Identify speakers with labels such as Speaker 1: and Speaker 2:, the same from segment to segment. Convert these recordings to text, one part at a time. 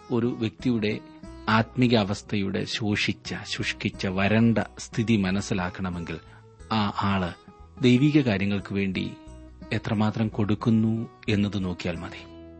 Speaker 1: ഒരു വ്യക്തിയുടെ ആത്മീക അവസ്ഥയുടെ ശോഷിച്ച ശുഷ്കിച്ച വരണ്ട സ്ഥിതി മനസ്സിലാക്കണമെങ്കിൽ ആ ആള് ദൈവിക കാര്യങ്ങൾക്ക് വേണ്ടി എത്രമാത്രം കൊടുക്കുന്നു എന്നത് നോക്കിയാൽ മതി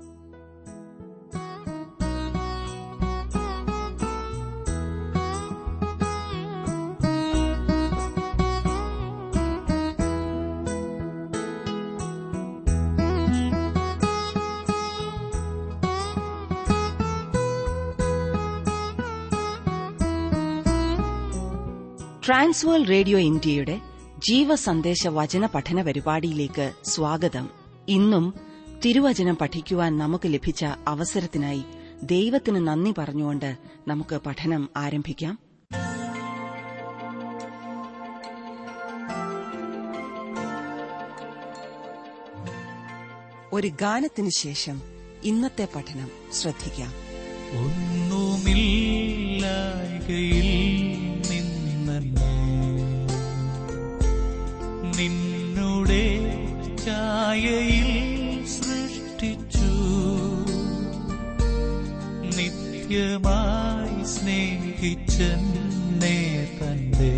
Speaker 2: ട്രാൻസ്വേൾ റേഡിയോ ഇന്ത്യയുടെ ജീവസന്ദേശ വചന പഠന പരിപാടിയിലേക്ക് സ്വാഗതം ഇന്നും തിരുവചനം പഠിക്കുവാൻ നമുക്ക് ലഭിച്ച അവസരത്തിനായി ദൈവത്തിന് നന്ദി പറഞ്ഞുകൊണ്ട് നമുക്ക് പഠനം ആരംഭിക്കാം ഒരു ഗാനത്തിന് ശേഷം ഇന്നത്തെ പഠനം ശ്രദ്ധിക്കാം
Speaker 3: ഒന്നുമില്ലായ്കയിൽ നിന്നെ നിന്നുടെ ഛായയിൽ സൃഷ്ടിച്ചു നിത്യമായി സ്നേഹിച്ചെന്നെ തന്റെ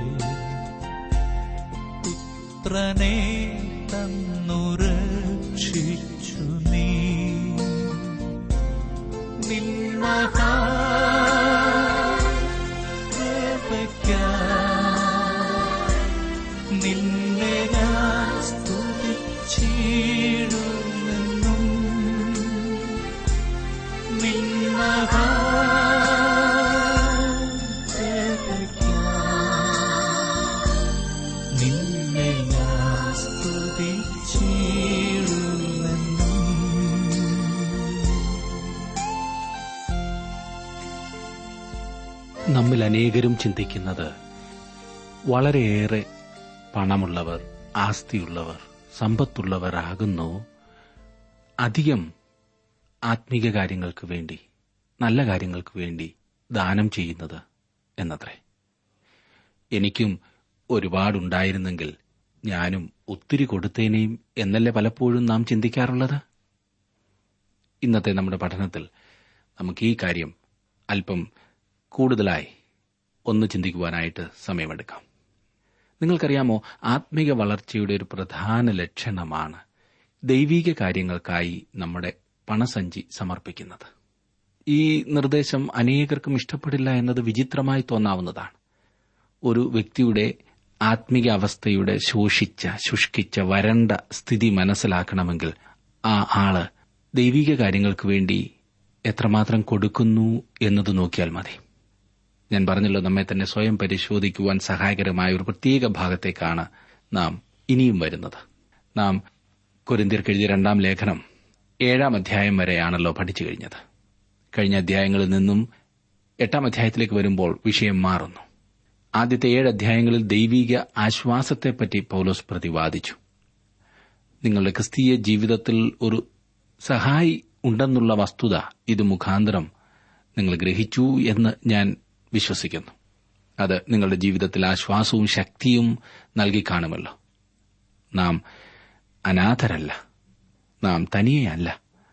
Speaker 3: പുത്രനെ തന്നു രക്ഷിച്ചു നീ നിന്മഹാ കൃപയ്ക്കായി നിന്നെ ഞാൻ സ്തുതിച്ചിടുമെന്നും നിന്മഹാ കൃപയ്ക്കായി നിന്നെ ഞാൻ സ്തുതിച്ചിടുമെന്നും
Speaker 1: നമ്മിൽ അനേകരും ചിന്തിക്കുന്നത് വളരെയേറെ പണമുള്ളവർ ആസ്തിയുള്ളവർ സമ്പത്തുള്ളവർ ആകുന്നു അധികം ആത്മീക കാര്യങ്ങൾക്ക് വേണ്ടി നല്ല കാര്യങ്ങൾക്ക് വേണ്ടി ദാനം ചെയ്യുന്നത് എന്നത്രേ എനിക്കും ഒരുപാടുണ്ടായിരുന്നെങ്കിൽ ഞാനും ഒത്തിരി കൊടുത്തേനെയും എന്നല്ലേ പലപ്പോഴും നാം ചിന്തിക്കാറുള്ളത് ഇന്നത്തെ നമ്മുടെ പഠനത്തിൽ നമുക്ക് ഈ കാര്യം അല്പം കൂടുതലായി ഒന്ന് ചിന്തിക്കുവാനായിട്ട് സമയമെടുക്കാം നിങ്ങൾക്കറിയാമോ ആത്മീക വളർച്ചയുടെ ഒരു പ്രധാന ലക്ഷണമാണ് ദൈവിക കാര്യങ്ങൾക്കായി നമ്മുടെ പണസഞ്ചി സമർപ്പിക്കുന്നത് ഈ നിർദ്ദേശം അനേകർക്കും ഇഷ്ടപ്പെടില്ല എന്നത് വിചിത്രമായി തോന്നാവുന്നതാണ് ഒരു വ്യക്തിയുടെ ആത്മീക അവസ്ഥയുടെ ശോഷിച്ച ശുഷ്കിച്ച വരണ്ട സ്ഥിതി മനസ്സിലാക്കണമെങ്കിൽ ആ ആള് ദൈവിക കാര്യങ്ങൾക്ക് വേണ്ടി എത്രമാത്രം കൊടുക്കുന്നു എന്നത് നോക്കിയാൽ മതി ഞാൻ പറഞ്ഞല്ലോ നമ്മെ തന്നെ സ്വയം പരിശോധിക്കുവാൻ സഹായകരമായ ഒരു പ്രത്യേക ഭാഗത്തേക്കാണ് നാം ഇനിയും വരുന്നത് നാം കൊരിന്തിയർക്ക് എഴുതിയ രണ്ടാം ലേഖനം ഏഴാം അധ്യായം വരെയാണല്ലോ പഠിച്ചു കഴിഞ്ഞത് കഴിഞ്ഞ അധ്യായങ്ങളിൽ നിന്നും എട്ടാം അധ്യായത്തിലേക്ക് വരുമ്പോൾ വിഷയം മാറുന്നു ആദ്യത്തെ ഏഴ് അധ്യായങ്ങളിൽ ദൈവിക ആശ്വാസത്തെപ്പറ്റി പൌലോസ് പ്രതിപാദിച്ചു നിങ്ങളുടെ ക്രിസ്തീയ ജീവിതത്തിൽ ഒരു സഹായി ഉണ്ടെന്നുള്ള വസ്തുത ഇത് മുഖാന്തരം നിങ്ങൾ ഗ്രഹിച്ചു എന്ന് ഞാൻ വിശ്വസിക്കുന്നു അത് നിങ്ങളുടെ ജീവിതത്തിൽ ആശ്വാസവും ശക്തിയും നൽകി കാണുമല്ലോ നാം അനാഥരല്ല നാം തനിയെയല്ല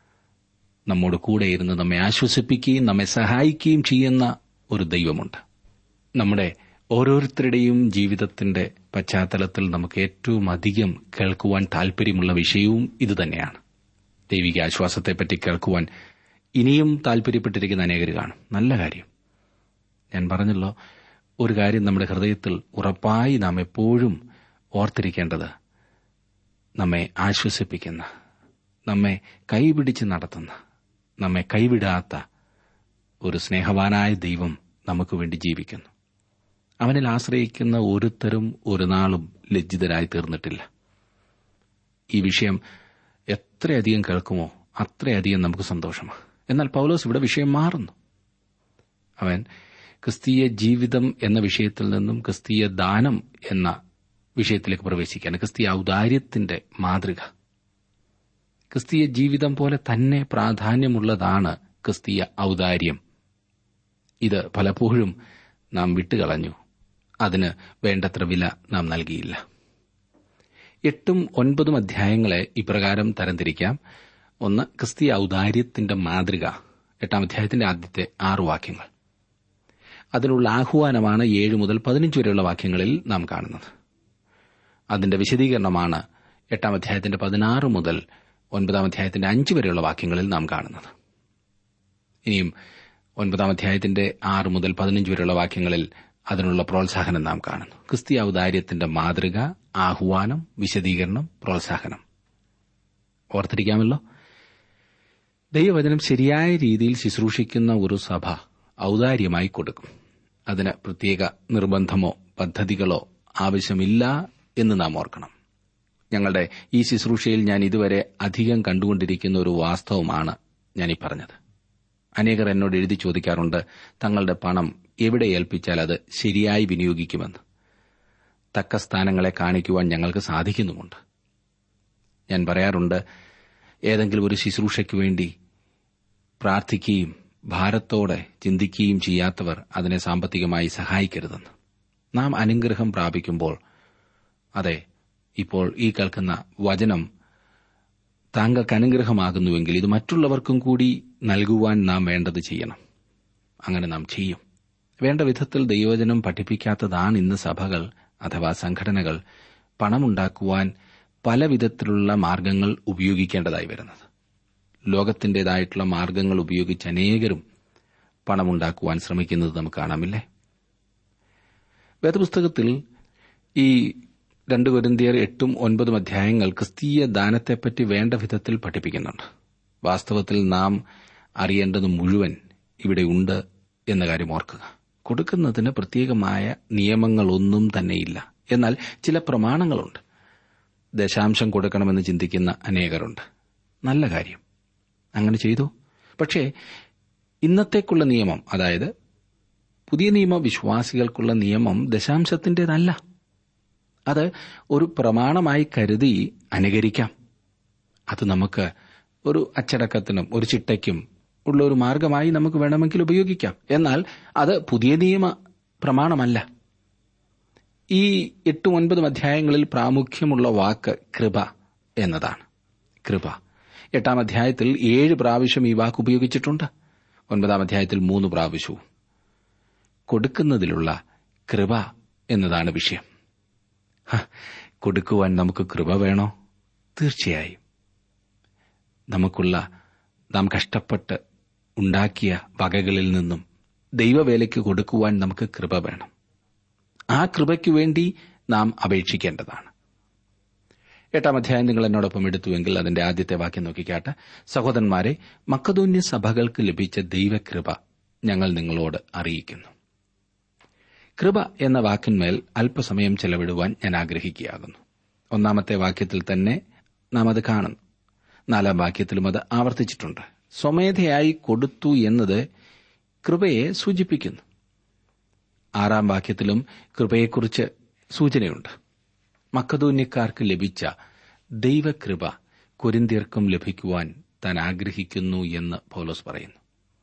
Speaker 1: നമ്മോട് കൂടെ ഇരുന്ന് നമ്മെ ആശ്വസിപ്പിക്കുകയും നമ്മെ സഹായിക്കുകയും ചെയ്യുന്ന ഒരു ദൈവമുണ്ട് നമ്മുടെ ഓരോരുത്തരുടെയും ജീവിതത്തിന്റെ പശ്ചാത്തലത്തിൽ നമുക്ക് ഏറ്റവും അധികം കേൾക്കുവാൻ താൽപര്യമുള്ള വിഷയവും ഇതുതന്നെയാണ് ദൈവിക ആശ്വാസത്തെപ്പറ്റി കേൾക്കുവാൻ ഇനിയും താൽപര്യപ്പെട്ടിരിക്കുന്ന അനേകർ കാണും നല്ല കാര്യം ഞാൻ പറഞ്ഞല്ലോ ഒരു കാര്യം നമ്മുടെ ഹൃദയത്തിൽ ഉറപ്പായി നാം എപ്പോഴും ഓർത്തിരിക്കേണ്ടത് നമ്മെ ആശ്വസിപ്പിക്കുന്ന നമ്മെ കൈപിടിച്ച് നടത്തുന്ന നമ്മെ കൈവിടാത്ത ഒരു സ്നേഹവാനായ ദൈവം നമുക്ക് വേണ്ടി ജീവിക്കുന്നു അവനിൽ ആശ്രയിക്കുന്ന ഒരുത്തരും ഒരു നാളും ലജ്ജിതരായി തീർന്നിട്ടില്ല ഈ വിഷയം എത്രയധികം കേൾക്കുമോ അത്രയധികം നമുക്ക് സന്തോഷമാണ് എന്നാൽ പൗലോസ് ഇവിടെ വിഷയം മാറുന്നു അവൻ ക്രിസ്തീയ ജീവിതം എന്ന വിഷയത്തിൽ നിന്നും ക്രിസ്തീയ ദാനം എന്ന വിഷയത്തിലേക്ക് പ്രവേശിക്കുകയാണ് ക്രിസ്തീയ ഔദാര്യത്തിന്റെ മാതൃക ക്രിസ്തീയ ജീവിതം പോലെ തന്നെ പ്രാധാന്യമുള്ളതാണ് ക്രിസ്തീയ ഔദാര്യം ഇത് പലപ്പോഴും നാം വിട്ടുകളഞ്ഞു അതിന് വേണ്ടത്ര വില നാം നൽകിയില്ല എട്ടും ഒൻപതും അധ്യായങ്ങളെ ഇപ്രകാരം തരംതിരിക്കാം ഒന്ന് ക്രിസ്തീയ ഔദാര്യത്തിന്റെ മാതൃക എട്ടാം അധ്യായത്തിന്റെ ആദ്യത്തെ ആറ് വാക്യങ്ങൾ അതിനുള്ള ആഹ്വാനമാണ് ഏഴ് മുതൽ പതിനഞ്ച് വരെയുള്ള വാക്യങ്ങളിൽ നാം കാണുന്നത് അതിന്റെ വിശദീകരണമാണ് എട്ടാം അധ്യായത്തിന്റെ പതിനാറ് മുതൽ ഒൻപതാം അധ്യായത്തിന്റെ അഞ്ച് വരെയുള്ള വാക്യങ്ങളിൽ നാം കാണുന്നത് ഇനിയും ഒൻപതാം അധ്യായത്തിന്റെ ആറ് മുതൽ പതിനഞ്ച് വരെയുള്ള വാക്യങ്ങളിൽ അതിനുള്ള പ്രോത്സാഹനം നാം കാണുന്നു ക്രിസ്തീയ ഔദാര്യത്തിന്റെ മാതൃക ആഹ്വാനം വിശദീകരണം പ്രോത്സാഹനം ഓർത്തിരിക്കാമല്ലോ ദൈവവചനം ശരിയായ രീതിയിൽ ശുശ്രൂഷിക്കുന്ന ഒരു സഭ ഔദാര്യമായി കൊടുക്കും അതിന് പ്രത്യേക നിർബന്ധമോ പദ്ധതികളോ ആവശ്യമില്ല എന്ന് നാം ഓർക്കണം ഞങ്ങളുടെ ഈ ശുശ്രൂഷയിൽ ഞാൻ ഇതുവരെ അധികം കണ്ടുകൊണ്ടിരിക്കുന്ന ഒരു വാസ്തവമാണ് ഞാൻ ഈ പറഞ്ഞത് അനേകർ എന്നോട് എഴുതി ചോദിക്കാറുണ്ട് തങ്ങളുടെ പണം എവിടെ ഏൽപ്പിച്ചാൽ അത് ശരിയായി വിനിയോഗിക്കുമെന്ന് തക്ക സ്ഥാനങ്ങളെ കാണിക്കുവാൻ ഞങ്ങൾക്ക് സാധിക്കുന്നുമുണ്ട് ഞാൻ പറയാറുണ്ട് ഏതെങ്കിലും ഒരു ശുശ്രൂഷയ്ക്ക് വേണ്ടി പ്രാർത്ഥിക്കുകയും ഭാരത്തോടെ ചിന്തിക്കുകയും ചെയ്യാത്തവർ അതിനെ സാമ്പത്തികമായി സഹായിക്കരുതെന്ന് നാം അനുഗ്രഹം പ്രാപിക്കുമ്പോൾ അതെ ഇപ്പോൾ ഈ കേൾക്കുന്ന വചനം താങ്കൾക്ക് അനുഗ്രഹമാകുന്നുവെങ്കിൽ ഇത് മറ്റുള്ളവർക്കും കൂടി നൽകുവാൻ നാം വേണ്ടത് ചെയ്യണം അങ്ങനെ നാം ചെയ്യും വേണ്ട വിധത്തിൽ ദൈവവചനം പഠിപ്പിക്കാത്തതാണ് ഇന്ന് സഭകൾ അഥവാ സംഘടനകൾ പണമുണ്ടാക്കുവാൻ പല വിധത്തിലുള്ള മാർഗങ്ങൾ ഉപയോഗിക്കേണ്ടതായി വരുന്നത് ലോകത്തിന്റേതായിട്ടുള്ള മാർഗങ്ങൾ ഉപയോഗിച്ച് അനേകരും പണമുണ്ടാക്കുവാൻ ശ്രമിക്കുന്നത് നമുക്ക് കാണാമില്ലേ വേദപുസ്തകത്തിൽ ഈ രണ്ട് കൊരിന്തിയർ എട്ടും ഒൻപതും അധ്യായങ്ങൾ ക്രിസ്തീയ ദാനത്തെപ്പറ്റി വേണ്ട വിധത്തിൽ പഠിപ്പിക്കുന്നുണ്ട് വാസ്തവത്തിൽ നാം അറിയേണ്ടത് മുഴുവൻ ഇവിടെ ഉണ്ട് എന്ന കാര്യം ഓർക്കുക കൊടുക്കുന്നതിന് പ്രത്യേകമായ നിയമങ്ങളൊന്നും തന്നെയില്ല എന്നാൽ ചില പ്രമാണങ്ങളുണ്ട് ദശാംശം കൊടുക്കണമെന്ന് ചിന്തിക്കുന്ന അനേകരുണ്ട് നല്ല കാര്യം അങ്ങനെ ചെയ്തു പക്ഷേ ഇന്നത്തേക്കുള്ള നിയമം അതായത് പുതിയ നിയമ വിശ്വാസികൾക്കുള്ള നിയമം ദശാംശത്തിന്റേതല്ല അത് ഒരു പ്രമാണമായി കരുതി അനുകരിക്കാം അത് നമുക്ക് ഒരു അച്ചടക്കത്തിനും ഒരു ചിട്ടയ്ക്കും ഉള്ള ഒരു മാർഗമായി നമുക്ക് വേണമെങ്കിൽ ഉപയോഗിക്കാം എന്നാൽ അത് പുതിയ നിയമ പ്രമാണമല്ല ഈ എട്ടും ഒൻപതും അധ്യായങ്ങളിൽ പ്രാമുഖ്യമുള്ള വാക്ക് കൃപ എന്നതാണ് കൃപ എട്ടാം അധ്യായത്തിൽ ഏഴ് പ്രാവശ്യം ഈ വാക്ക് ഉപയോഗിച്ചിട്ടുണ്ട് ഒൻപതാം അധ്യായത്തിൽ മൂന്ന് പ്രാവശ്യവും കൊടുക്കുന്നതിലുള്ള കൃപ എന്നതാണ് വിഷയം ഹ, കൊടുക്കുവാൻ നമുക്ക് കൃപ വേണോ തീർച്ചയായും നമുക്കുള്ള നാം കഷ്ടപ്പെട്ട് ഉണ്ടാക്കിയ വകകളിൽ നിന്നും ദൈവവേലയ്ക്ക് കൊടുക്കുവാൻ നമുക്ക് കൃപ വേണം ആ കൃപയ്ക്കു വേണ്ടി നാം അപേക്ഷിക്കേണ്ടതാണ് എട്ടാം അധ്യായം നിങ്ങൾ എന്നോടൊപ്പം എടുത്തുവെങ്കിൽ അതിന്റെ ആദ്യത്തെ വാക്യം നോക്കിക്കാട്ടെ സഹോദരന്മാരെ മക്കതോന്യ സഭകൾക്ക് ലഭിച്ച ദൈവകൃപ ഞങ്ങൾ നിങ്ങളോട് അറിയിക്കുന്നു കൃപ എന്ന വാക്കിന്മേൽ അല്പസമയം ചെലവിടുവാൻ ഞാൻ ആഗ്രഹിക്കുകയാകുന്നു ഒന്നാമത്തെ വാക്യത്തിൽ തന്നെ നാം അത് കാണുന്നു നാലാം വാക്യത്തിലും അത് ആവർത്തിച്ചിട്ടുണ്ട് സ്വമേധയായി കൊടുത്തു എന്നത് കൃപയെ സൂചിപ്പിക്കുന്നു ആറാം വാക്യത്തിലും കൃപയെക്കുറിച്ച് സൂചനയുണ്ട് മക്കതൂന്യക്കാർക്ക് ലഭിച്ച ദൈവകൃപ കൊരിന്തിയർക്കും ലഭിക്കുവാൻ താൻ ആഗ്രഹിക്കുന്നു എന്ന് പൗലോസ് പറയുന്നു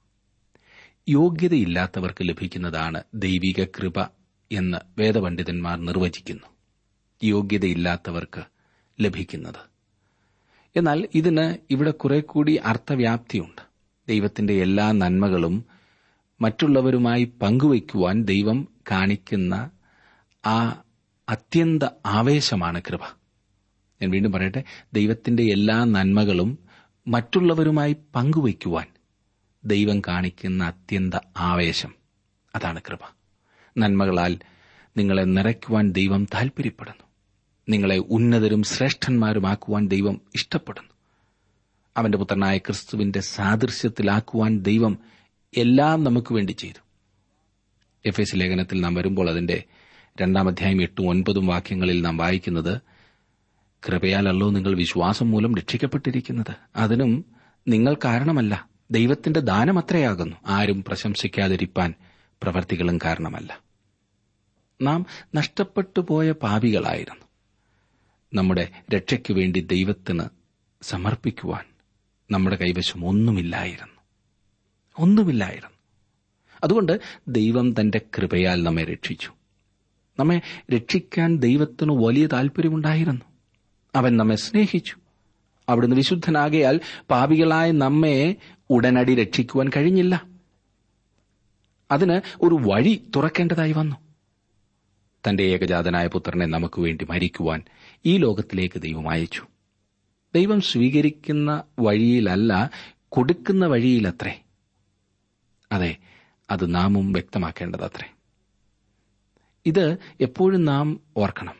Speaker 1: യോഗ്യതയില്ലാത്തവർക്ക് ലഭിക്കുന്നതാണ് ദൈവിക കൃപ എന്ന് വേദപണ്ഡിതന്മാർ നിർവചിക്കുന്നു യോഗ്യതയില്ലാത്തവർക്ക് ലഭിക്കുന്നത് എന്നാൽ ഇതിന് ഇവിടെ കുറെ കൂടി അർത്ഥവ്യാപ്തിയുണ്ട് ദൈവത്തിന്റെ എല്ലാ നന്മകളും മറ്റുള്ളവരുമായി പങ്കുവയ്ക്കുവാൻ ദൈവം കാണിക്കുന്ന ആ അത്യന്ത ആവേശമാണ് കൃപ ഞാൻ വീണ്ടും പറയട്ടെ ദൈവത്തിന്റെ എല്ലാ നന്മകളും മറ്റുള്ളവരുമായി പങ്കുവയ്ക്കുവാൻ ദൈവം കാണിക്കുന്ന അത്യന്ത ആവേശം അതാണ് കൃപ നന്മകളാൽ നിങ്ങളെ നിറയ്ക്കുവാൻ ദൈവം താൽപര്യപ്പെടുന്നു നിങ്ങളെ ഉന്നതരും ശ്രേഷ്ഠന്മാരുമാക്കുവാൻ ദൈവം ഇഷ്ടപ്പെടുന്നു അവന്റെ പുത്രനായ ക്രിസ്തുവിന്റെ സാദൃശ്യത്തിലാക്കുവാൻ ദൈവം എല്ലാം നമുക്ക് വേണ്ടി ചെയ്തു എഫ് എസ് ലേഖനത്തിൽ നാം വരുമ്പോൾ അതിന്റെ രണ്ടാം അധ്യായം എട്ടും ഒൻപതും വാക്യങ്ങളിൽ നാം വായിക്കുന്നത് കൃപയാലല്ലോ നിങ്ങൾ വിശ്വാസം മൂലം രക്ഷിക്കപ്പെട്ടിരിക്കുന്നത് അതിനും നിങ്ങൾ കാരണമല്ല ദൈവത്തിന്റെ ദാനം അത്രയാകുന്നു ആരും പ്രശംസിക്കാതിരിപ്പാൻ പ്രവർത്തികളും കാരണമല്ല നാം നഷ്ടപ്പെട്ടു പോയ പാപികളായിരുന്നു നമ്മുടെ രക്ഷയ്ക്കു വേണ്ടി ദൈവത്തിന് സമർപ്പിക്കുവാൻ നമ്മുടെ കൈവശം ഒന്നുമില്ലായിരുന്നു ഒന്നുമില്ലായിരുന്നു അതുകൊണ്ട് ദൈവം തന്റെ കൃപയാൽ നമ്മെ രക്ഷിച്ചു നമ്മെ രക്ഷിക്കാൻ ദൈവത്തിന് വലിയ താൽപര്യമുണ്ടായിരുന്നു അവൻ നമ്മെ സ്നേഹിച്ചു അവിടുന്ന് വിശുദ്ധനാകയാൽ പാപികളായ നമ്മെ ഉടനടി രക്ഷിക്കുവാൻ കഴിഞ്ഞില്ല അതിന് ഒരു വഴി തുറക്കേണ്ടതായി വന്നു തന്റെ ഏകജാതനായ പുത്രനെ നമുക്ക് വേണ്ടി മരിക്കുവാൻ ഈ ലോകത്തിലേക്ക് ദൈവം അയച്ചു ദൈവം സ്വീകരിക്കുന്ന വഴിയിലല്ല കൊടുക്കുന്ന വഴിയിലത്രേ അതെ അത് നാമും വ്യക്തമാക്കേണ്ടതത്രേ ഇത് എപ്പോഴും നാം ഓർക്കണം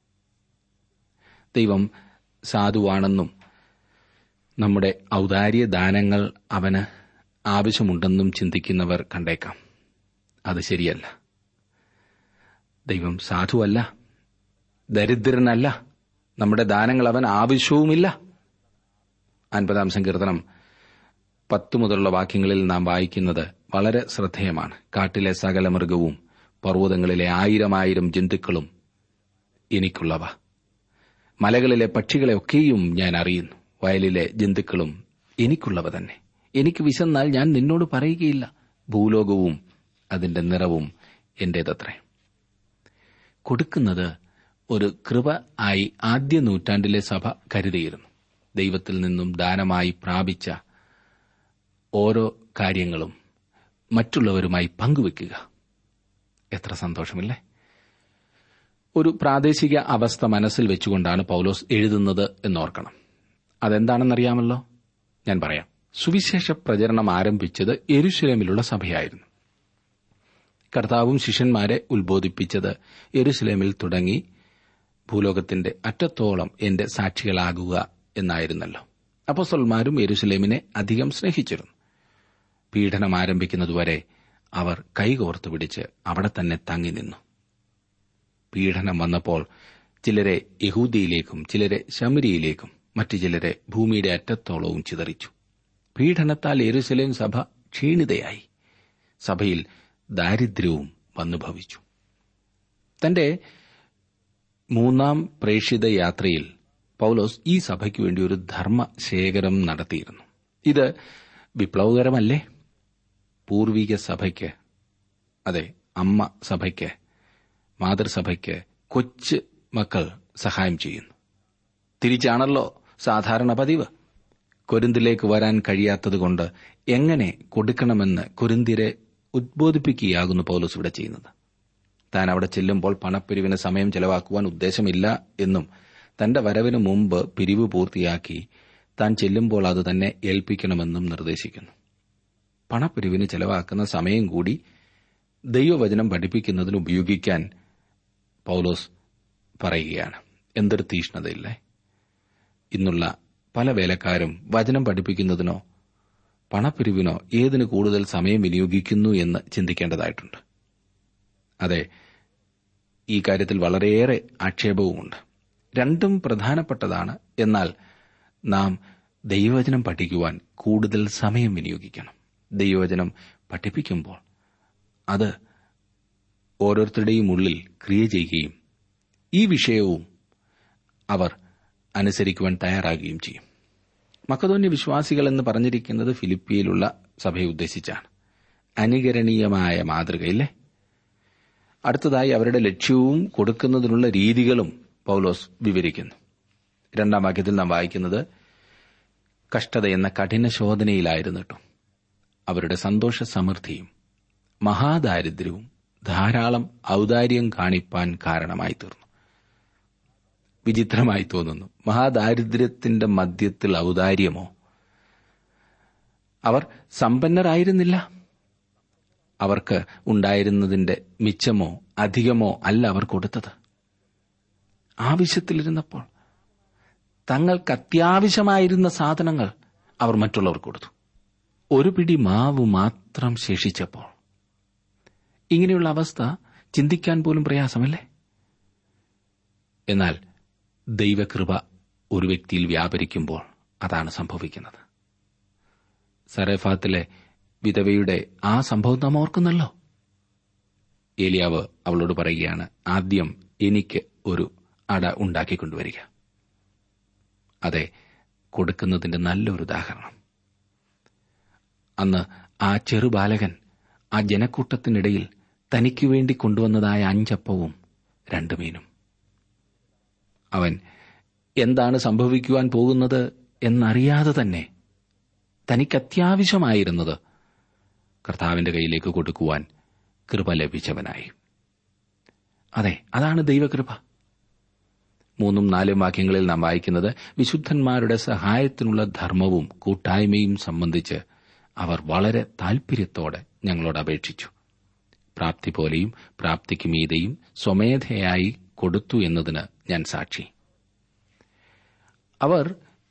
Speaker 1: ദൈവം സാധുവാണെന്നും നമ്മുടെ ഔദാര്യ ദാനങ്ങൾ അവന് ആവശ്യമുണ്ടെന്നും ചിന്തിക്കുന്നവർ കണ്ടേക്കാം അത് ശരിയല്ല ദൈവം സാധുവല്ല ദരിദ്രനല്ല നമ്മുടെ ദാനങ്ങൾ അവൻ ആവശ്യവുമില്ല അൻപതാം സങ്കീർത്തനം പത്തു മുതലുള്ള വാക്യങ്ങളിൽ നാം വായിക്കുന്നത് വളരെ ശ്രദ്ധേയമാണ് കാട്ടിലെ സകല മൃഗവും പർവ്വതങ്ങളിലെ ആയിരമായിരം ജന്തുക്കളും എനിക്കുള്ളവ മലകളിലെ പക്ഷികളെ ഒക്കെയും ഞാൻ അറിയുന്നു വയലിലെ ജന്തുക്കളും എനിക്കുള്ളവ തന്നെ എനിക്ക് വിശന്നാൽ ഞാൻ നിന്നോട് പറയുകയില്ല ഭൂലോകവും അതിന്റെ നിറവും എന്റേതത്രേ കൊടുക്കുന്നത് ഒരു കൃപ ആയി ആദ്യ നൂറ്റാണ്ടിലെ സഭ കരുതിയിരുന്നു ദൈവത്തിൽ നിന്നും ദാനമായി പ്രാപിച്ച ഓരോ കാര്യങ്ങളും മറ്റുള്ളവരുമായി പങ്കുവെക്കുക എത്ര സന്തോഷമില്ലേ ഒരു പ്രാദേശിക അവസ്ഥ മനസ്സിൽ വെച്ചുകൊണ്ടാണ് പൗലോസ് എഴുതുന്നത് എന്നോർക്കണം അതെന്താണെന്നറിയാമല്ലോ ഞാൻ പറയാം സുവിശേഷ പ്രചരണം ആരംഭിച്ചത് എരുശലേമിലുള്ള സഭയായിരുന്നു കർത്താവും ശിഷ്യന്മാരെ ഉത്ബോധിപ്പിച്ചത് എരുശലേമിൽ തുടങ്ങി ഭൂലോകത്തിന്റെ അറ്റത്തോളം എന്റെ സാക്ഷികളാകുക എന്നായിരുന്നല്ലോ അപ്പോസ്തലന്മാരും എരുശലേമിനെ അധികം സ്നേഹിച്ചിരുന്നു പീഡനം ആരംഭിക്കുന്നതുവരെ അവർ കൈകോർത്തു പിടിച്ച് അവിടെ തന്നെ തങ്ങി നിന്നു പീഡനം വന്നപ്പോൾ ചിലരെ യഹൂദിയിലേക്കും ചിലരെ ശമരിയിലേക്കും മറ്റു ചിലരെ ഭൂമിയുടെ അറ്റത്തോളവും ചിതറിച്ചു പീഡനത്താൽ എരുസലേം സഭ ക്ഷീണിതയായി സഭയിൽ ദാരിദ്ര്യവും വന്നു ഭവിച്ചു തന്റെ മൂന്നാം പ്രേക്ഷിത യാത്രയിൽ പൌലോസ് ഈ സഭയ്ക്ക് വേണ്ടി ഒരു ധർമ്മ ശേഖരം നടത്തിയിരുന്നു ഇത് വിപ്ലവകരമല്ലേ പൂർവിക സഭയ്ക്ക് അതെ അമ്മ സഭയ്ക്ക് മാതൃസഭയ്ക്ക് കൊച്ചു മക്കൾ സഹായം ചെയ്യുന്നു തിരിച്ചാണല്ലോ സാധാരണ പതിവ് കൊരിന്തിലേക്ക് വരാൻ കഴിയാത്തതുകൊണ്ട് എങ്ങനെ കൊടുക്കണമെന്ന് കൊരിന്തിരെ ഉദ്ബോധിപ്പിക്കുകയാകുന്നു പൗലോസ് ഇവിടെ ചെയ്യുന്നത് താൻ അവിടെ ചെല്ലുമ്പോൾ പണപ്പിരിവിന് സമയം ചെലവാക്കുവാൻ ഉദ്ദേശമില്ല എന്നും തന്റെ വരവിന് മുമ്പ് പിരിവ് പൂർത്തിയാക്കി താൻ ചെല്ലുമ്പോൾ അത് തന്നെ ഏൽപ്പിക്കണമെന്നും നിർദ്ദേശിക്കുന്നു പണപ്പിരിവിന് ചെലവാക്കുന്ന സമയം കൂടി ദൈവവചനം പഠിപ്പിക്കുന്നതിന് ഉപയോഗിക്കാൻ പൗലോസ് പറയുകയാണ് എന്തൊരു തീഷ്ണതയില്ലേ ഇന്നുള്ള പല വേലക്കാരും വചനം പഠിപ്പിക്കുന്നതിനോ പണപ്പിരിവിനോ ഏതിന് കൂടുതൽ സമയം വിനിയോഗിക്കുന്നു എന്ന് ചിന്തിക്കേണ്ടതായിട്ടുണ്ട് അതെ ഈ കാര്യത്തിൽ വളരെയേറെ ആക്ഷേപവുമുണ്ട് രണ്ടും പ്രധാനപ്പെട്ടതാണ് എന്നാൽ നാം ദൈവവചനം പഠിക്കുവാൻ കൂടുതൽ സമയം വിനിയോഗിക്കണം ദൈവവചനം പഠിപ്പിക്കുമ്പോൾ അത് ഓരോരുത്തരുടെയും ഉള്ളിൽ ക്രിയ ചെയ്യുകയും ഈ വിഷയവും അവർ അനുസരിക്കുവാൻ തയ്യാറാകുകയും ചെയ്യും മക്കതോന്യ വിശ്വാസികൾ എന്ന് പറഞ്ഞിരിക്കുന്നത് ഫിലിപ്പിയിലുള്ള സഭയെ ഉദ്ദേശിച്ചാണ് അനുകരണീയമായ മാതൃകയില്ലേ അടുത്തതായി അവരുടെ ലക്ഷ്യവും കൊടുക്കുന്നതിനുള്ള രീതികളും പൗലോസ് വിവരിക്കുന്നു രണ്ടാം വാക്യത്തിൽ നാം വായിക്കുന്നത് കഷ്ടത എന്ന കഠിന ശോധനയിലായിരുന്നിട്ടും അവരുടെ സന്തോഷ സമൃദ്ധിയും മഹാദാരിദ്ര്യവും ധാരാളം ഔദാര്യം കാണിപ്പാൻ കാരണമായി തീർന്നു വിചിത്രമായി തോന്നുന്നു മഹാദാരിദ്ര്യത്തിന്റെ മധ്യത്തിൽ ഔദാര്യമോ അവർ സമ്പന്നരായിരുന്നില്ല അവർക്ക് ഉണ്ടായിരുന്നതിന്റെ മിച്ചമോ അധികമോ അല്ല അവർ കൊടുത്തത് ആവശ്യത്തിലിരുന്നപ്പോൾ തങ്ങൾക്ക് അത്യാവശ്യമായിരുന്ന സാധനങ്ങൾ അവർ മറ്റുള്ളവർക്ക് കൊടുത്തു ഒരു പിടി മാവ് മാത്രം ശേഷിച്ചപ്പോൾ ഇങ്ങനെയുള്ള അവസ്ഥ ചിന്തിക്കാൻ പോലും പ്രയാസമല്ലേ എന്നാൽ ദൈവകൃപ ഒരു വ്യക്തിയിൽ വ്യാപരിക്കുമ്പോൾ അതാണ് സംഭവിക്കുന്നത് സറേഫാത്തിലെ വിധവയുടെ ആ സംഭവം നാം ഓർക്കുന്നല്ലോ ഏലിയാവ് അവളോട് പറയുകയാണ് ആദ്യം എനിക്ക് ഒരു അട ഉണ്ടാക്കിക്കൊണ്ടുവരിക അതെ കൊടുക്കുന്നതിന്റെ നല്ലൊരു ഉദാഹരണം അന്ന് ആ ചെറുബാലകൻ ആ ജനക്കൂട്ടത്തിനിടയിൽ തനിക്കു വേണ്ടി കൊണ്ടുവന്നതായ അഞ്ചപ്പവും രണ്ടു മീനും അവൻ എന്താണ് സംഭവിക്കുവാൻ പോകുന്നത് എന്നറിയാതെ തന്നെ തനിക്ക് അത്യാവശ്യമായിരുന്നത് കർത്താവിന്റെ കയ്യിലേക്ക് കൊടുക്കുവാൻ കൃപ ലഭിച്ചവനായി അതെ അതാണ് ദൈവകൃപ മൂന്നും നാലും വാക്യങ്ങളിൽ നാം വായിക്കുന്നത് വിശുദ്ധന്മാരുടെ സഹായത്തിനുള്ള ധർമ്മവും കൂട്ടായ്മയും സംബന്ധിച്ച് അവർ വളരെ താൽപര്യത്തോടെ ഞങ്ങളോട് അപേക്ഷിച്ചു പ്രാപ്തി പോലെയും പ്രാപ്തിക്ക് മീതെയും സ്വമേധയായി കൊടുത്തു എന്നതിന് ഞാൻ സാക്ഷി അവർ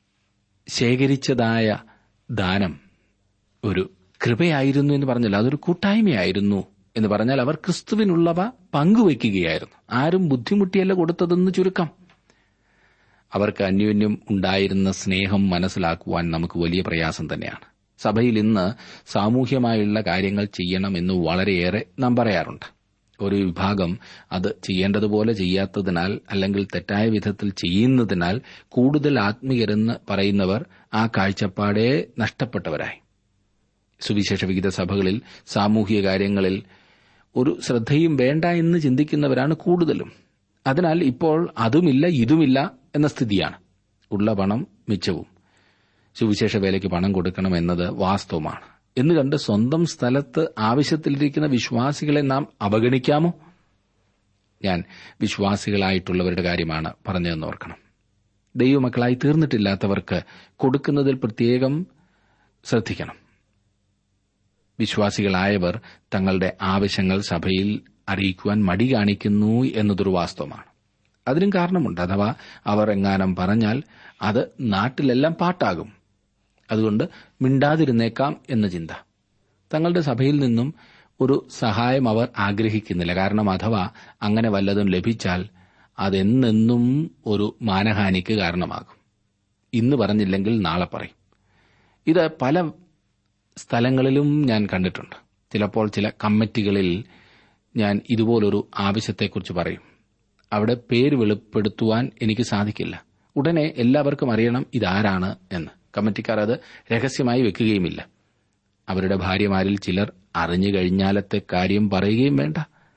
Speaker 1: ശേഖരിച്ചതായ ദാനം ഒരു കൃപയായിരുന്നു എന്ന് പറഞ്ഞില്ല അതൊരു കൂട്ടായ്മയായിരുന്നു എന്ന് പറഞ്ഞാൽ അവർ ക്രിസ്തുവിനുള്ളവ പങ്കുവയ്ക്കുകയായിരുന്നു ആരും ബുദ്ധിമുട്ടിയല്ല കൊടുത്തതെന്ന് ചുരുക്കം അവർക്ക് അന്യോന്യം ഉണ്ടായിരുന്ന സ്നേഹം മനസ്സിലാക്കുവാൻ നമുക്ക് വലിയ പ്രയാസം തന്നെയാണ് സഭയിൽ ഇന്ന് സാമൂഹ്യമായുള്ള കാര്യങ്ങൾ ചെയ്യണമെന്ന് വളരെയേറെ നാം പറയാറുണ്ട് ഒരു വിഭാഗം അത് ചെയ്യേണ്ടതുപോലെ ചെയ്യാത്തതിനാൽ അല്ലെങ്കിൽ തെറ്റായ വിധത്തിൽ ചെയ്യുന്നതിനാൽ കൂടുതൽ ആത്മീയരെന്ന് പറയുന്നവർ ആ കാഴ്ചപ്പാടെ നഷ്ടപ്പെട്ടവരായി സുവിശേഷ വിഹിത സഭകളിൽ സാമൂഹിക കാര്യങ്ങളിൽ ഒരു ശ്രദ്ധയും വേണ്ട എന്ന് ചിന്തിക്കുന്നവരാണ് കൂടുതലും അതിനാൽ ഇപ്പോൾ അതുമില്ല ഇതുമില്ല എന്ന സ്ഥിതിയാണ് ഉള്ള പണം മിച്ചവും സുവിശേഷ വേലയ്ക്ക് പണം കൊടുക്കണം എന്നത് വാസ്തവമാണ് എന്ന് കണ്ട് സ്വന്തം സ്ഥലത്ത് ആവശ്യത്തിലിരിക്കുന്ന വിശ്വാസികളെ നാം അവഗണിക്കാമോ ഞാൻ വിശ്വാസികളായിട്ടുള്ളവരുടെ കാര്യമാണ് പറഞ്ഞതെന്ന് ഓർക്കണം ദൈവമക്കളായി തീർന്നിട്ടില്ലാത്തവർക്ക് കൊടുക്കുന്നതിൽ പ്രത്യേകം ശ്രദ്ധിക്കണം വിശ്വാസികളായവർ തങ്ങളുടെ ആവശ്യങ്ങൾ സഭയിൽ അറിയിക്കുവാൻ മടി കാണിക്കുന്നു എന്നതൊരു വാസ്തവമാണ് അതിനും കാരണമുണ്ട് അഥവാ അവർ എങ്ങാനും പറഞ്ഞാൽ അത് നാട്ടിലെല്ലാം പാട്ടാകും അതുകൊണ്ട് മിണ്ടാതിരുന്നേക്കാം എന്ന ചിന്ത തങ്ങളുടെ സഭയിൽ നിന്നും ഒരു സഹായം അവർ ആഗ്രഹിക്കുന്നില്ല കാരണം അഥവാ അങ്ങനെ വല്ലതും ലഭിച്ചാൽ അതെന്നെന്നും ഒരു മാനഹാനിക്ക് കാരണമാകും ഇന്ന് പറഞ്ഞില്ലെങ്കിൽ നാളെ പറയും ഇത് പല സ്ഥലങ്ങളിലും ഞാൻ കണ്ടിട്ടുണ്ട് ചിലപ്പോൾ ചില കമ്മിറ്റികളിൽ ഞാൻ ഇതുപോലൊരു ആവശ്യത്തെക്കുറിച്ച് പറയും അവിടെ പേര് വെളിപ്പെടുത്തുവാൻ എനിക്ക് സാധിക്കില്ല ഉടനെ എല്ലാവർക്കും അറിയണം ഇതാരാണ് എന്ന് കമ്മിറ്റിക്കാർ അത് രഹസ്യമായി വെക്കുകയുമില്ല അവരുടെ ഭാര്യമാരിൽ ചിലർ അറിഞ്ഞു കഴിഞ്ഞാലത്തെ കാര്യം പറയുകയും വേണ്ട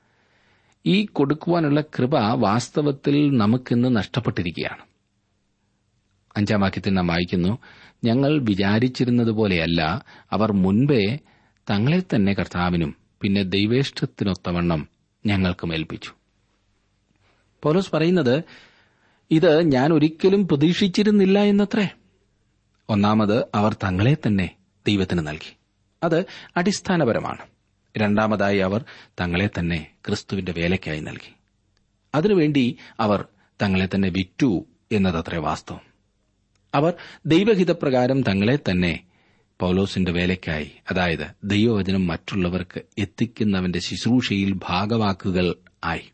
Speaker 1: ഈ കൊടുക്കുവാനുള്ള കൃപ വാസ്തവത്തിൽ നമുക്കിന്ന് നഷ്ടപ്പെട്ടിരിക്കുകയാണ് അഞ്ചാം വാക്യത്തിൽ നാം വായിക്കുന്നു ഞങ്ങൾ വിചാരിച്ചിരുന്നതുപോലെയല്ല അവർ മുൻപേ തങ്ങളെ തന്നെ കർത്താവിനും പിന്നെ ദൈവേഷ്ടത്തിനൊത്തവണ്ണം ഞങ്ങൾക്കും ഏൽപ്പിച്ചു പൗലോസ് പറയുന്നത് ഇത് ഞാൻ ഒരിക്കലും പ്രതീക്ഷിച്ചിരുന്നില്ല എന്നത്രേ ഒന്നാമത് അവർ തങ്ങളെ തന്നെ ദൈവത്തിന് നൽകി അത് അടിസ്ഥാനപരമാണ് രണ്ടാമതായി അവർ തങ്ങളെ തന്നെ ക്രിസ്തുവിന്റെ വേലയ്ക്കായി നൽകി അതിനുവേണ്ടി അവർ തങ്ങളെ തന്നെ വിറ്റു എന്നതത്രേ വാസ്തവം അവർ ദൈവഹിതപ്രകാരം തങ്ങളെ തന്നെ പൌലോസിന്റെ വേലയ്ക്കായി അതായത് ദൈവവചനം മറ്റുള്ളവർക്ക് എത്തിക്കുന്നവന്റെ ശുശ്രൂഷയിൽ ഭാഗവാക്കുകൾ ആയി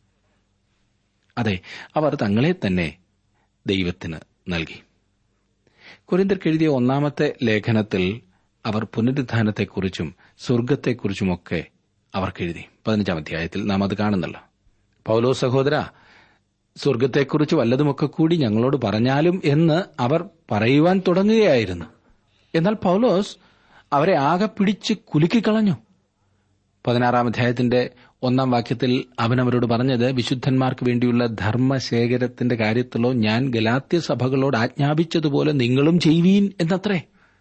Speaker 1: അതെ അവർ തങ്ങളെ തന്നെ ദൈവത്തിന് നൽകി കുരിന്തർക്കെഴുതിയ ഒന്നാമത്തെ ലേഖനത്തിൽ അവർ പുനരുദ്ധാനത്തെക്കുറിച്ചും സ്വർഗത്തെക്കുറിച്ചുമൊക്കെ അവർക്കെഴുതി പതിനഞ്ചാം അധ്യായത്തിൽ നാം അത് കാണുന്നല്ലോ പൌലോ സഹോദര സ്വർഗത്തെക്കുറിച്ച് വല്ലതുമൊക്കെ കൂടി ഞങ്ങളോട് പറഞ്ഞാലും എന്ന് അവർ പറയുവാൻ തുടങ്ങുകയായിരുന്നു എന്നാൽ പൌലോസ് അവരെ ആകെ പിടിച്ച് കുലുക്കിക്കളഞ്ഞു പതിനാറാം അധ്യായത്തിന്റെ ഒന്നാം വാക്യത്തിൽ അവൻ അവരോട് പറഞ്ഞത് വിശുദ്ധന്മാർക്ക് വേണ്ടിയുള്ള ധർമ്മശേഖരത്തിന്റെ കാര്യത്തിലോ ഞാൻ ഗലാത്യ സഭകളോട് ആജ്ഞാപിച്ചതുപോലെ നിങ്ങളും ചെയ്യുവീൻ എന്നത്രേ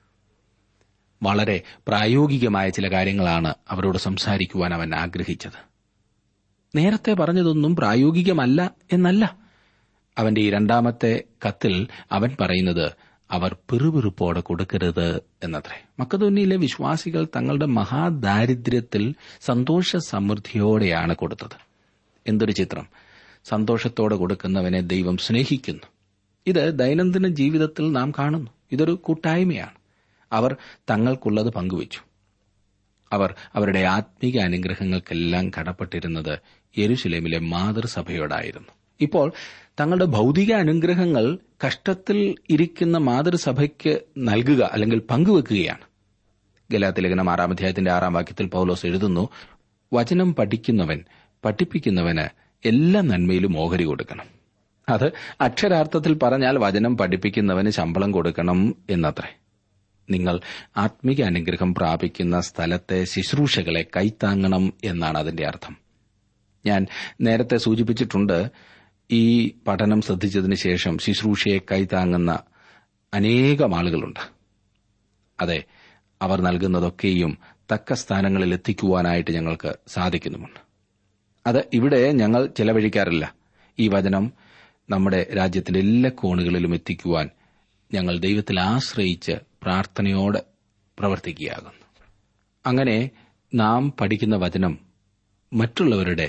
Speaker 1: വളരെ പ്രായോഗികമായ ചില കാര്യങ്ങളാണ് അവരോട് സംസാരിക്കുവാൻ അവൻ ആഗ്രഹിച്ചത് നേരത്തെ പറഞ്ഞതൊന്നും പ്രായോഗികമല്ല എന്നല്ല അവന്റെ ഈ രണ്ടാമത്തെ കത്തിൽ അവൻ പറയുന്നത് അവർ പിറുപിറുപ്പോടെ കൊടുക്കരുത് എന്നത്രേ മക്കതോന്നിയിലെ വിശ്വാസികൾ തങ്ങളുടെ മഹാദാരിദ്ര്യത്തിൽ സന്തോഷ സമൃദ്ധിയോടെയാണ് കൊടുത്തത് എന്തൊരു ചിത്രം സന്തോഷത്തോടെ കൊടുക്കുന്നവനെ ദൈവം സ്നേഹിക്കുന്നു ഇത് ദൈനംദിന ജീവിതത്തിൽ നാം കാണുന്നു ഇതൊരു കൂട്ടായ്മയാണ് അവർ തങ്ങൾക്കുള്ളത് പങ്കുവച്ചു അവർ അവരുടെ ആത്മീക അനുഗ്രഹങ്ങൾക്കെല്ലാം കടപ്പെട്ടിരുന്നത് യെരുശലേമിലെ മാതൃസഭയോടായിരുന്നു ഇപ്പോൾ തങ്ങളുടെ ഭൗതിക അനുഗ്രഹങ്ങൾ കഷ്ടത്തിൽ ഇരിക്കുന്ന മാതൃസഭയ്ക്ക് നൽകുക അല്ലെങ്കിൽ പങ്കുവെക്കുകയാണ് ഗലാത്തിലേഖനം ആറാം അധ്യായത്തിന്റെ ആറാം വാക്യത്തിൽ പൗലോസ് എഴുതുന്നു വചനം പഠിക്കുന്നവൻ പഠിപ്പിക്കുന്നവന് എല്ലാ നന്മയിലും ഓഹരി കൊടുക്കണം അത് അക്ഷരാർത്ഥത്തിൽ പറഞ്ഞാൽ വചനം പഠിപ്പിക്കുന്നവന് ശമ്പളം കൊടുക്കണം എന്നത്രേ നിങ്ങൾ ആത്മീക അനുഗ്രഹം പ്രാപിക്കുന്ന സ്ഥലത്തെ ശുശ്രൂഷകളെ കൈത്താങ്ങണം എന്നാണ് അതിന്റെ അർത്ഥം ഞാൻ നേരത്തെ സൂചിപ്പിച്ചിട്ടുണ്ട് ഈ പഠനം ശ്രദ്ധിച്ചതിന് ശേഷം ശുശ്രൂഷയെ കൈത്താങ്ങുന്ന അനേകം ആളുകളുണ്ട് അതെ അവർ നൽകുന്നതൊക്കെയും തക്ക സ്ഥാനങ്ങളിൽ എത്തിക്കുവാനായിട്ട് ഞങ്ങൾക്ക് സാധിക്കുന്നുമുണ്ട് അത് ഇവിടെ ഞങ്ങൾ ചെലവഴിക്കാറില്ല ഈ വചനം നമ്മുടെ രാജ്യത്തിന്റെ എല്ലാ കോണുകളിലും എത്തിക്കുവാൻ ഞങ്ങൾ ദൈവത്തിൽ ആശ്രയിച്ച് പ്രാർത്ഥനയോടെ പ്രവർത്തിക്കുകയാകുന്നു അങ്ങനെ നാം പഠിക്കുന്ന വചനം മറ്റുള്ളവരുടെ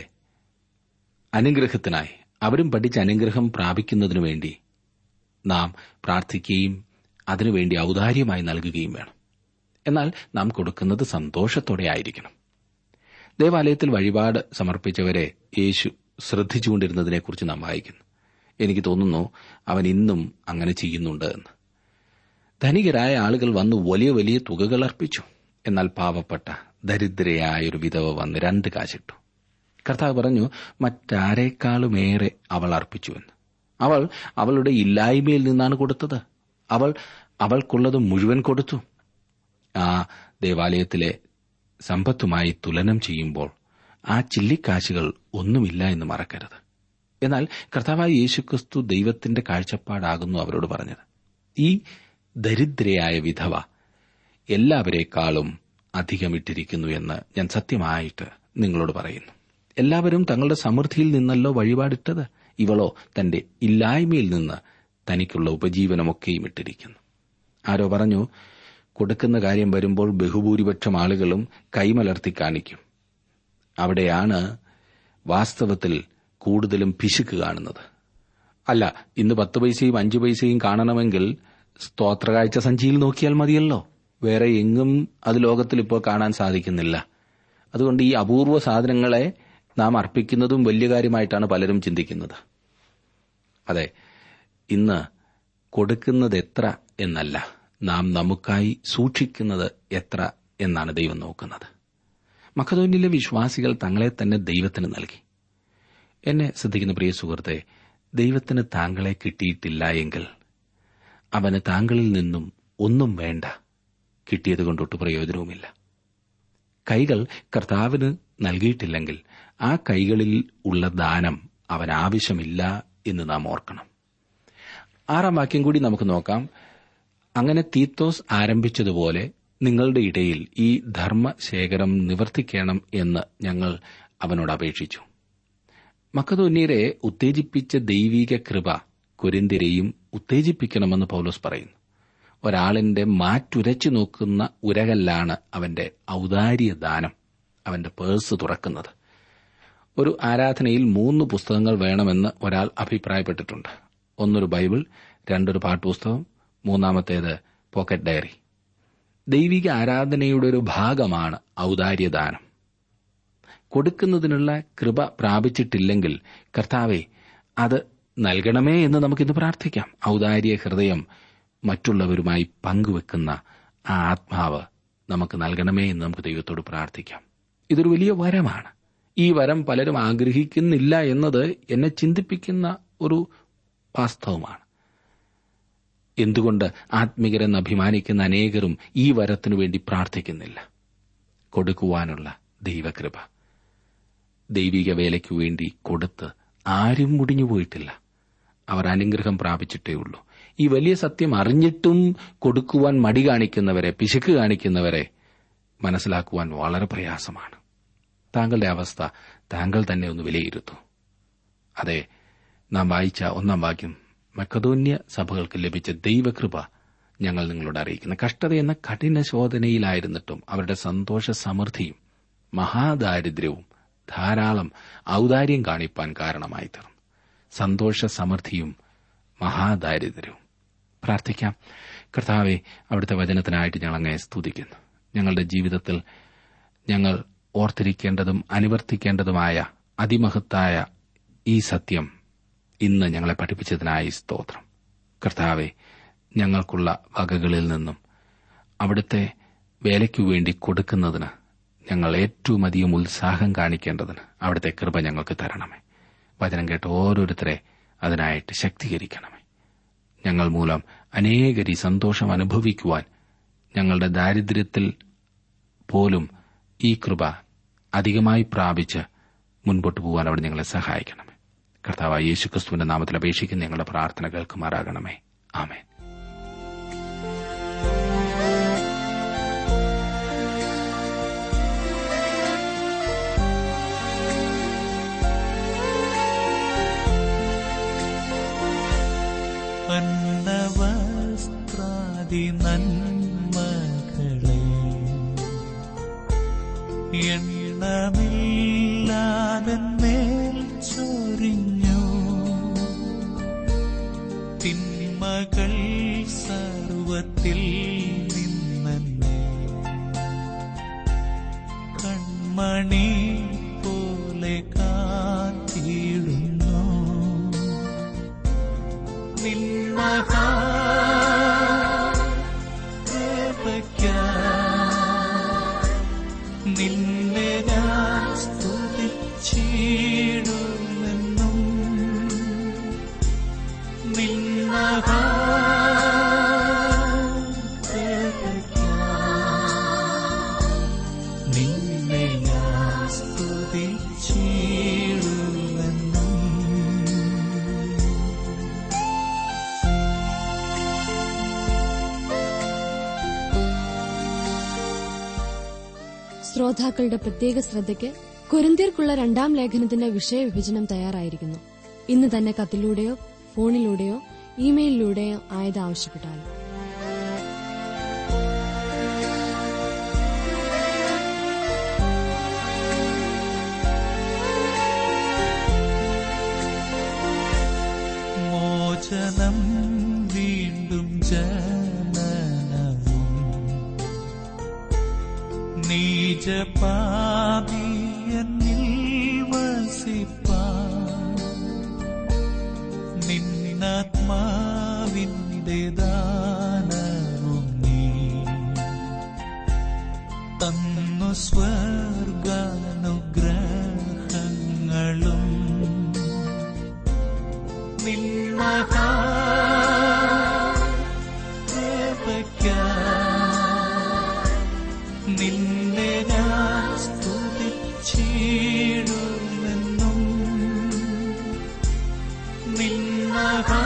Speaker 1: അനുഗ്രഹത്തിനായി അവരും പഠിച്ച അനുഗ്രഹം പ്രാപിക്കുന്നതിനു വേണ്ടി നാം പ്രാർത്ഥിക്കുകയും അതിനുവേണ്ടി ഔദാര്യമായി നൽകുകയും വേണം എന്നാൽ നാം കൊടുക്കുന്നത് സന്തോഷത്തോടെ ആയിരിക്കണം ദേവാലയത്തിൽ വഴിപാട് സമർപ്പിച്ചവരെ യേശു ശ്രദ്ധിച്ചുകൊണ്ടിരുന്നതിനെക്കുറിച്ച് നാം വായിക്കുന്നു എനിക്ക് തോന്നുന്നു അവൻ ഇന്നും അങ്ങനെ ചെയ്യുന്നുണ്ട് എന്ന് ധനികരായ ആളുകൾ വന്ന് വലിയ വലിയ തുകകൾ അർപ്പിച്ചു എന്നാൽ പാവപ്പെട്ട ദരിദ്രയായ ഒരു വിധവ വന്ന് രണ്ട് കാശിട്ടു കർത്താവ് പറഞ്ഞു മറ്റാരേക്കാളുമേറെ അവൾ അർപ്പിച്ചുവെന്ന് അവൾ അവളുടെ ഇല്ലായ്മയിൽ നിന്നാണ് കൊടുത്തത് അവൾ അവൾക്കുള്ളത് മുഴുവൻ കൊടുത്തു ആ ദേവാലയത്തിലെ സമ്പത്തുമായി തുലനം ചെയ്യുമ്പോൾ ആ ചില്ലിക്കാശുകൾ ഒന്നുമില്ല എന്ന് മറക്കരുത് എന്നാൽ കർത്താവായ യേശുക്രിസ്തു ദൈവത്തിന്റെ കാഴ്ചപ്പാടാകുന്നു അവരോട് പറഞ്ഞത് ഈ ദരിദ്രയായ വിധവ എല്ലാവരെക്കാളും അധികമിട്ടിരിക്കുന്നു എന്ന് ഞാൻ സത്യമായിട്ട് നിങ്ങളോട് പറയുന്നു എല്ലാവരും തങ്ങളുടെ സമൃദ്ധിയിൽ നിന്നല്ലോ വഴിപാടിട്ടത് ഇവളോ തന്റെ ഇല്ലായ്മയിൽ നിന്ന് തനിക്കുള്ള ഉപജീവനമൊക്കെയും ഇട്ടിരിക്കുന്നു ആരോ പറഞ്ഞു കൊടുക്കുന്ന കാര്യം വരുമ്പോൾ ബഹുഭൂരിപക്ഷം ആളുകളും കൈമലർത്തി കാണിക്കും അവിടെയാണ് വാസ്തവത്തിൽ കൂടുതലും പിശുക്ക് കാണുന്നത് അല്ല ഇന്ന് പത്ത് പൈസയും അഞ്ചു പൈസയും കാണണമെങ്കിൽ സ്തോത്രകാഴ്ച സഞ്ചിയിൽ നോക്കിയാൽ മതിയല്ലോ വേറെ എങ്ങും അത് ലോകത്തിൽ ഇപ്പോൾ കാണാൻ സാധിക്കുന്നില്ല അതുകൊണ്ട് ഈ അപൂർവ സാധനങ്ങളെ നാം അർപ്പിക്കുന്നതും വലിയ കാര്യമായിട്ടാണ് പലരും ചിന്തിക്കുന്നത് അതെ ഇന്ന് കൊടുക്കുന്നത് എത്ര എന്നല്ല നാം നമുക്കായി സൂക്ഷിക്കുന്നത് എത്ര എന്നാണ് ദൈവം നോക്കുന്നത് മക്കതോന്നിലെ വിശ്വാസികൾ തങ്ങളെ തന്നെ ദൈവത്തിന് നൽകി എന്നെ ശ്രദ്ധിക്കുന്ന പ്രിയ സുഹൃത്തെ ദൈവത്തിന് താങ്കളെ കിട്ടിയിട്ടില്ല എങ്കിൽ അവന് താങ്കളിൽ നിന്നും ഒന്നും വേണ്ട കിട്ടിയത് കൊണ്ടൊട്ട് പ്രയോജനവുമില്ല കൈകൾ കർത്താവിന് നൽകിയിട്ടില്ലെങ്കിൽ ആ കൈകളിൽ ഉള്ള ദാനം അവൻ ആവശ്യമില്ല എന്ന് നാം ഓർക്കണം ആറാം വാക്യം കൂടി നമുക്ക് നോക്കാം അങ്ങനെ തീത്തോസ് ആരംഭിച്ചതുപോലെ നിങ്ങളുടെ ഇടയിൽ ഈ ധർമ്മശേഖരം നിവർത്തിക്കണം എന്ന് ഞങ്ങൾ അവനോട് അപേക്ഷിച്ചു മക്കതോന്യരെ ഉത്തേജിപ്പിച്ച ദൈവിക കൃപ കുരിന്തിരെയും ഉത്തേജിപ്പിക്കണമെന്ന് പൗലോസ് പറയുന്നു ഒരാളിന്റെ മാറ്റുരച്ചു നോക്കുന്ന ഉരകല്ലാണ് അവന്റെ ഔദാര്യ ദാനം അവന്റെ പേഴ്സ് തുറക്കുന്നത് ഒരു ആരാധനയിൽ മൂന്ന് പുസ്തകങ്ങൾ വേണമെന്ന് ഒരാൾ അഭിപ്രായപ്പെട്ടിട്ടുണ്ട് ഒന്നൊരു ബൈബിൾ രണ്ടൊരു പാട്ടുപുസ്തകം മൂന്നാമത്തേത് പോക്കറ്റ് ഡയറി ദൈവിക ആരാധനയുടെ ഒരു ഭാഗമാണ് ഔദാര്യദാനം കൊടുക്കുന്നതിനുള്ള കൃപ പ്രാപിച്ചിട്ടില്ലെങ്കിൽ കർത്താവെ അത് നൽകണമേ എന്ന് നമുക്കിന്ന് പ്രാർത്ഥിക്കാം ഔദാര്യ ഹൃദയം മറ്റുള്ളവരുമായി പങ്കുവെക്കുന്ന ആ ആത്മാവ് നമുക്ക് നൽകണമേ എന്ന് നമുക്ക് ദൈവത്തോട് പ്രാർത്ഥിക്കാം ഇതൊരു വലിയ വരമാണ് ഈ വരം പലരും ആഗ്രഹിക്കുന്നില്ല എന്നത് എന്നെ ചിന്തിപ്പിക്കുന്ന ഒരു വാസ്തവമാണ് എന്തുകൊണ്ട് ആത്മികരെന്ന് അഭിമാനിക്കുന്ന അനേകരും ഈ വരത്തിനു വേണ്ടി പ്രാർത്ഥിക്കുന്നില്ല കൊടുക്കുവാനുള്ള ദൈവകൃപ ദൈവിക വേലയ്ക്കു വേണ്ടി കൊടുത്ത് ആരും മുടിഞ്ഞുപോയിട്ടില്ല അവർ അനുഗ്രഹം പ്രാപിച്ചിട്ടേ ഉള്ളൂ ഈ വലിയ സത്യം അറിഞ്ഞിട്ടും കൊടുക്കുവാൻ മടി കാണിക്കുന്നവരെ പിശുക്ക് കാണിക്കുന്നവരെ മനസ്സിലാക്കുവാൻ വളരെ പ്രയാസമാണ് താങ്കളുടെ അവസ്ഥ താങ്കൾ തന്നെ ഒന്ന് വിലയിരുത്തൂ അതെ നാം വായിച്ച ഒന്നാം വാക്യം മക്കതോന്യ സഭകൾക്ക് ലഭിച്ച ദൈവകൃപ ഞങ്ങൾ നിങ്ങളോട് അറിയിക്കുന്നു കഷ്ടത എന്ന കഠിന ശോധനയിലായിരുന്നിട്ടും അവരുടെ സന്തോഷ സമൃദ്ധിയും മഹാദാരിദ്ര്യവും ധാരാളം ഔദാര്യം കാണിപ്പാൻ കാരണമായി തീർന്നു സന്തോഷ സമൃദ്ധിയും മഹാദാരിദ്ര്യവും പ്രാർത്ഥിക്കാം കർത്താവെ അവിടുത്തെ വചനത്തിനായിട്ട് ഞങ്ങൾ അങ്ങേ സ്തുതിക്കുന്നു ഞങ്ങളുടെ ജീവിതത്തിൽ ഞങ്ങൾ ഓർത്തിരിക്കേണ്ടതും അനുവർത്തിക്കേണ്ടതുമായ അതിമഹത്തായ ഈ സത്യം ഇന്ന് ഞങ്ങളെ പഠിപ്പിച്ചതിനായി സ്തോത്രം കർത്താവെ ഞങ്ങൾക്കുള്ള വകകളിൽ നിന്നും അവിടുത്തെ വേലയ്ക്കു വേണ്ടി കൊടുക്കുന്നതിന് ഞങ്ങൾ ഏറ്റവും അധികം ഉത്സാഹം കാണിക്കേണ്ടതിന് അവിടുത്തെ കൃപ ഞങ്ങൾക്ക് തരണമേ വചനം കേട്ട് ഓരോരുത്തരെ അതിനായിട്ട് ശക്തീകരിക്കണമേ ഞങ്ങൾ മൂലം അനേകരി സന്തോഷം അനുഭവിക്കുവാൻ ഞങ്ങളുടെ ദാരിദ്ര്യത്തിൽ പോലും ഈ കൃപ അധികമായി പ്രാപിച്ച് മുൻപോട്ട് പോകാൻ അവിടെ ഞങ്ങളെ സഹായിക്കണമേ കർത്താവായ യേശുക്രിസ്തുവിന്റെ നാമത്തിൽ അപേക്ഷിക്കുന്ന ഞങ്ങളുടെ പ്രാർത്ഥന കേൾക്കുമാറാകണമേ ആമേൻ
Speaker 3: അന്നവസ്ത്രാദി നന്മകളെ എണ്ണമില്ലാതെ മേൽ ചൊരിഞ്ഞു തിന്മകൾ സർവത്തിൽ നിന്നെ കൺമണി പോലെ കാത്തിടുന്നു നിന്മഹാ നിന്നെ ഞാൻ സ്തുതിച്ചിടുമെന്നും നിന്മഹാ നിന്നെ ഞാൻ സ്തുതിച്ചിടുമെന്നും
Speaker 4: ശ്രോതാക്കളുടെ പ്രത്യേക ശ്രദ്ധയ്ക്ക് കുരിന്തിയർക്കുള്ള രണ്ടാം ലേഖനത്തിന്റെ വിഷയവിഭജനം തയ്യാറായിരിക്കുന്നു ഇന്ന് തന്നെ കത്തിലൂടെയോ ഫോണിലൂടെയോ ഇമെയിലിലൂടെയോ ആയത് ആവശ്യപ്പെട്ടാലും
Speaker 3: മോചനം വീണ്ടും ജനനവും നീജപാപിയന്നിൽ വസിപ്പാൻ നിന്നാത്മാവിന്റെ ദാനവും നീ തന്നു സ്വർഗാനുഗ്രഹങ്ങളും നിന്മഹാ നിന്നെ ഞാൻ സ്തുതിച്ചിടുമെന്നും നിന്മഹാ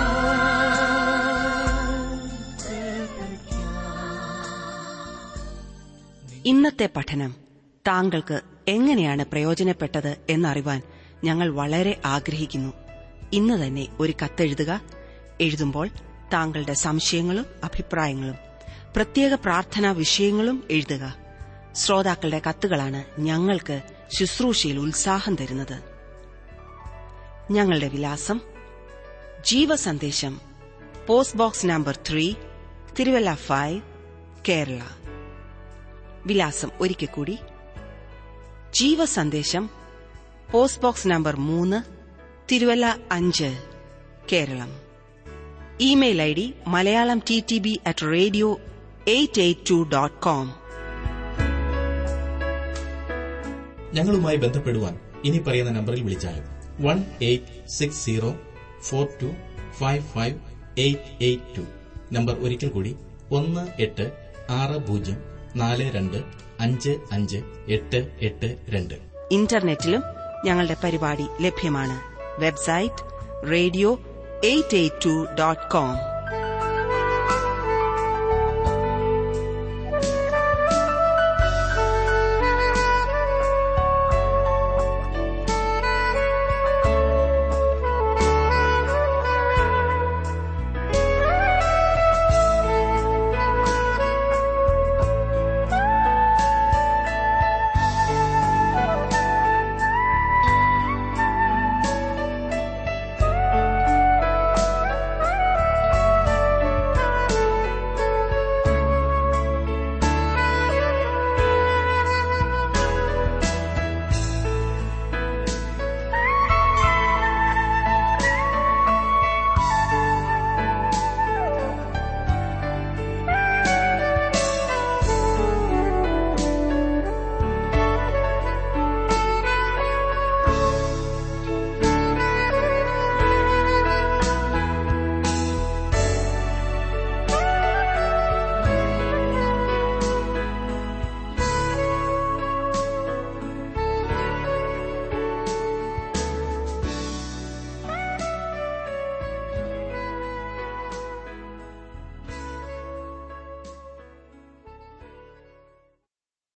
Speaker 2: ഇന്നത്തെ പഠനം താങ്കൾക്ക് എങ്ങനെയാണ് പ്രയോജനപ്പെട്ടത് എന്നറിവാൻ ഞങ്ങൾ വളരെ ആഗ്രഹിക്കുന്നു ഇന്ന് തന്നെ ഒരു കത്തെഴുതുക എഴുതുമ്പോൾ താങ്കളുടെ സംശയങ്ങളും അഭിപ്രായങ്ങളും പ്രത്യേക പ്രാർത്ഥനാ വിഷയങ്ങളും എഴുതുക ശ്രോതാക്കളുടെ കത്തുകളാണ് ഞങ്ങൾക്ക് ശുശ്രൂഷയിൽ ഉത്സാഹം തരുന്നത് ഞങ്ങളുടെ വിലാസം Jeevasandesam post box number three Thiruvalla five Kerala വിലാസം ഒരിക്കൽ കൂടി ജീവസന്ദേശം പോസ്റ്റ് ബോക്സ് നമ്പർ മൂന്ന് തിരുവല്ല അഞ്ച് Keralam email I D Malayalam T T B at radio eight eight two dot com
Speaker 5: ഞങ്ങളുമായി ബന്ധപ്പെടുവാൻ ഇനി പറയുന്ന നമ്പറിൽ വിളിച്ചാലും one eight six zero four to five five eight eight to number ഒരിക്കൽ കൂടി ഒന്ന് എട്ട് ആറ് പൂജ്യം നാല് രണ്ട് അഞ്ച് അഞ്ച് എട്ട് എട്ട് രണ്ട്
Speaker 2: ഇന്റർനെറ്റിലും ഞങ്ങളുടെ പരിപാടി ലഭ്യമാണ് website radio eight eight two dot com